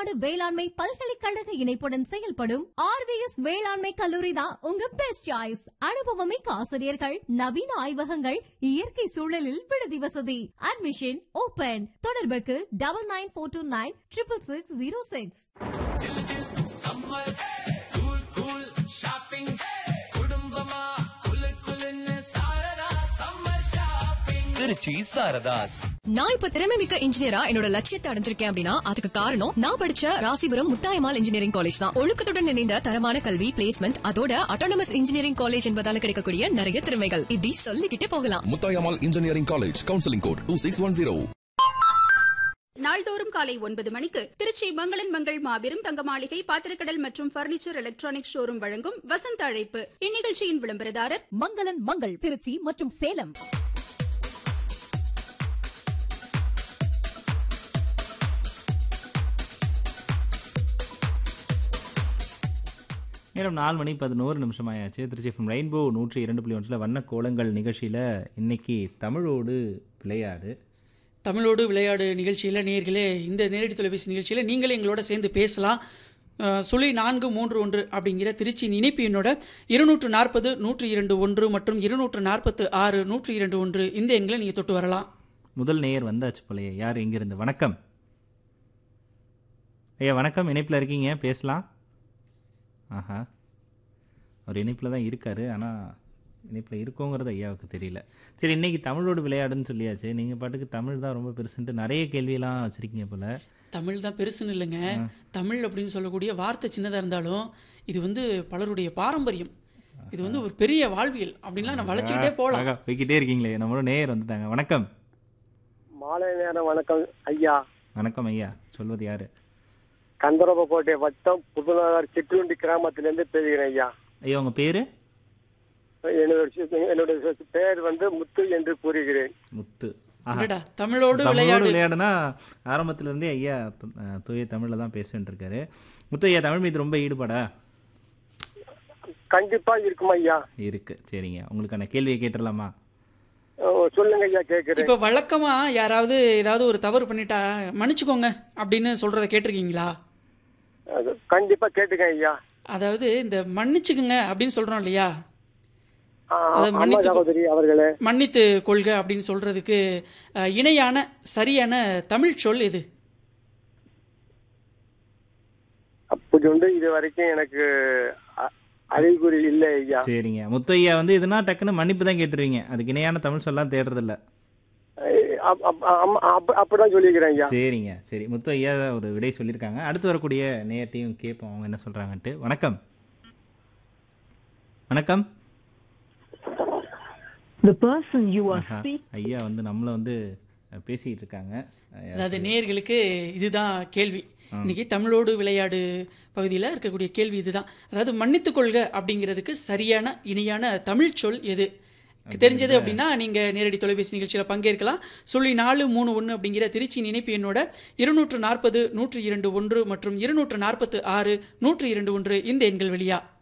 தமிழ்நாடு வேளாண்மை பல்கலைக்கழக இணைப்புடன் செயல்படும் ஆர்விஎஸ் வேளாண்மை கல்லூரி தான் உங்க பெஸ்ட் சாய்ஸ் அனுபவமிக்க ஆசிரியர்கள் நவீன ஆய்வகங்கள் இயற்கை சூழலில் விடுதி வசதி அட்மிஷன் ஓபன் தொடர்புக்கு double nine four two nine triple six zero six summer cool cool shopping குடும்பமா குலு குலுன்னு சாரதா சம்மர் ஷாப்பிங் திருச்சி சாரதாஸ் நான் இப்ப திறமை மிக்க இன்ஜினியரா என்னோட லட்சியத்தை அடைஞ்சிருக்கேன் அப்படின்னா அதுக்கு காரணம் நான் படிச்ச ராசிபுரம் முத்தாயமால் இன்ஜினியரிங் காலேஜ் தான் ஒழுக்கத்துடன் இணைந்த தரமான கல்வி பிளேஸ்மெண்ட் அதோட அட்டானமஸ் இன்ஜினியரிங் காலேஜ் என்பதால கிடைக்கக்கூடிய நிறைய திறமைகள் இப்படி சொல்லிக்கிட்டே போகலாம் Muthayammal engineering college counselling code two six one zero நாள்தோறும் காலை ஒன்பது மணிக்கு திருச்சி மங்களன் மங்கள் மாபெரும் தங்க மாளிகை பாத்திரக்கடல் மற்றும் பர்னிச்சர் எலக்ட்ரானிக் ஷோரூம் வழங்கும் வசந்த அழைப்பு இந்நிகழ்ச்சியின் விளம்பரதாரர் மங்களன் மங்கள் திருச்சி மற்றும் சேலம் நேரம் நாலு மணி பதினோரு நிமிஷம் ஆயாச்சு திருச்சி ஃப்ரம் ரெயின்போ நூற்றி இரண்டு புள்ளி ஒன்றில் வண்ண கோலங்கள் நிகழ்ச்சியில் இன்னைக்கு தமிழோடு விளையாடு தமிழோடு விளையாடு நிகழ்ச்சியில் நேர்களே இந்த நேரடி தொலைபேசி நிகழ்ச்சியில் நீங்களே எங்களோட சேர்ந்து பேசலாம் அஹ், சுழி நான்கு மூன்று ஒன்று அப்படிங்கிற திருச்சி இணைப்பு எண்ணோட இருநூற்று நாற்பது நூற்றி இரண்டு ஒன்று மற்றும் இருநூற்று நாற்பத்து ஆறு நூற்றி இரண்டு ஒன்று இந்த எண்களை நீங்கள் தொட்டு வரலாம் முதல் நேயர் வந்தாச்சு போலயே யார் எங்கிருந்து வணக்கம் ஐயா வணக்கம் இணைப்பில் இருக்கீங்க பேசலாம் ஆஹா அவர் இணைப்பில் தான் இருக்காரு ஆனால் இணைப்பில் இருக்கோங்கிறது ஐயாவுக்கு தெரியல சரி இன்னைக்கு தமிழோடு விளையாடுன்னு சொல்லியாச்சு நீங்கள் பாட்டுக்கு தமிழ் தான் ரொம்ப பெருசுன்ட்டு நிறைய கேள்வியெல்லாம் வச்சுருக்கீங்க போல் தமிழ் தான் பெருசுன்னு இல்லைங்க தமிழ் அப்படின்னு சொல்லக்கூடிய வார்த்தை சின்னதாக இருந்தாலும் இது வந்து பலருடைய பாரம்பரியம் இது வந்து ஒரு பெரிய வாழ்வியல் அப்படின்லாம் நான் வளைச்சிக்கிட்டே போகலாம் ஆகா, போய்க்கிட்டே இருக்கீங்களே நம்மளோட நேயர் வந்துட்டாங்க வணக்கம் மாலை நேரம் வணக்கம் ஐயா வணக்கம் ஐயா சொல்வது யாரு கந்தரப்பக்கோட்டை வட்டம் புதுநகர் சிற்றுண்டி கிராமத்திலிருந்து பேசுகிறேன் ஐயா ஐயா உங்கள் பேர் என்னோட சி- என்னுடைய பெயர் வந்து முத்து என்று கூறுகிறேன் முத்து ஆஹா அடடா, தமிழோடு தமிழோடு விளையாடு விளையாடுனா ஆரம்பத்துல இருந்தே ஐயா த- அஹ் தூய தமிழ்ல தான் பேசிட்டு இருக்காரு முத்து ஐயா தமிழ் மீது ரொம்ப ஈடுபாடா கண்டிப்பா இருக்கும் ஐயா இருக்கு சரிங்க உங்களுக்கான கேள்வியை கேட்டுடலாமா ஓ, சொல்லுங்க ஐயா கேட்கிறேன் இப்போ வழக்கமா யாராவது ஏதாவது ஒரு தவறு பண்ணிட்டா மன்னிச்சுக்கோங்க அப்படின்னு சொல்றத கேட்டிருக்கீங்களா அது கண்டிப்பா கேட்டுக்கேன் ஐயா அதாவது இந்த மன்னிச்சுக்குங்க அப்படின்னு சொல்றோம் இல்லையா ஆ, அதை ஆமா மன்னித்து சகோதரி அவர்களே மன்னித்து கொள்க அப்படின்னு சொல்றதுக்கு அஹ், இணையான சரியான தமிழ் சொல் எது அப்படி ஒன்று இது வரைக்கும் எனக்கு அ- அறிகுறி இல்லை ஐயா சரிங்க முத்து ஐயா வந்து இதுனா டக்குன்னு மன்னிப்பு தான் கேட்டுருவீங்க அதுக்கு இணையான தமிழ் சொல்லலாம் தேடுறது இல்ல அப்- அப்- ஆமா, அப்ப- அப்படிதான் சொல்லிக்கிறேன் ஐயா சரிங்க சரி முத்து ஐயா ஒரு விடை சொல்லியிருக்காங்க அடுத்து வரக்கூடிய நேயத்தையும் கேட்போம் அவங்க என்ன சொல்றாங்கன்ட்டு வணக்கம் வணக்கம் The person you are ஆஹா, ஐயா வந்து நம்மள வந்து அஹ், பேசிட்டு இருக்காங்க அஹ், அதாவது நேர்களுக்கு இதுதான் கேள்வி இன்னைக்கு தமிழோடு விளையாடு பகுதியில் இருக்கக்கூடிய கேள்வி இதுதான் அதாவது மன்னித்துக் கொள்க அப்படிங்கிறதுக்கு சரியான இணையான தமிழ் சொல் எது தெரிஞ்சது அப்படின்னா நீங்க நேரடி தொலைபேசி நிகழ்ச்சியில் பங்கேற்கலாம் சொல்லி நாலு மூணு ஒன்று அப்படிங்கிற திருச்சி இணைப்பு எண்ணோட இருநூற்று நாற்பது நூற்றி இரண்டு ஒன்று மற்றும் இருநூற்று நாற்பத்து ஆறு நூற்றி இரண்டு ஒன்று இந்த எண்கள் வழியா